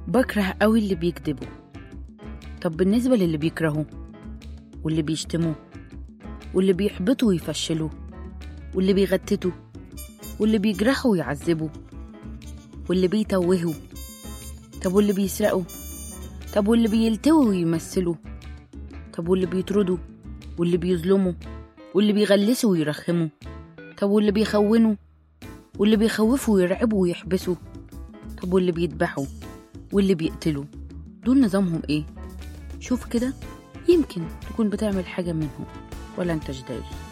بكره قوي اللي بيكذبوا طب بالنسبة للي بيكرهوا واللي بيشتموا واللي بيحبطوا ويفشلوا واللي بيغتتوا واللي بيجرحوا ويعذبوا واللي بيتوهوا طب واللي بيسرقوا طب واللي بيلتووا ويمثلوا طب واللي بيطردوا واللي بيظلموا واللي بيغلسوا ويرخموا طب واللي بيخونوا واللي بيخوفوا ويرعبوا ويحبسوا طب واللي بيذبحوا واللي بيقتلوا دول نظامهم ايه شوف كده يمكن تكون بتعمل حاجة منهم ولا انتش داري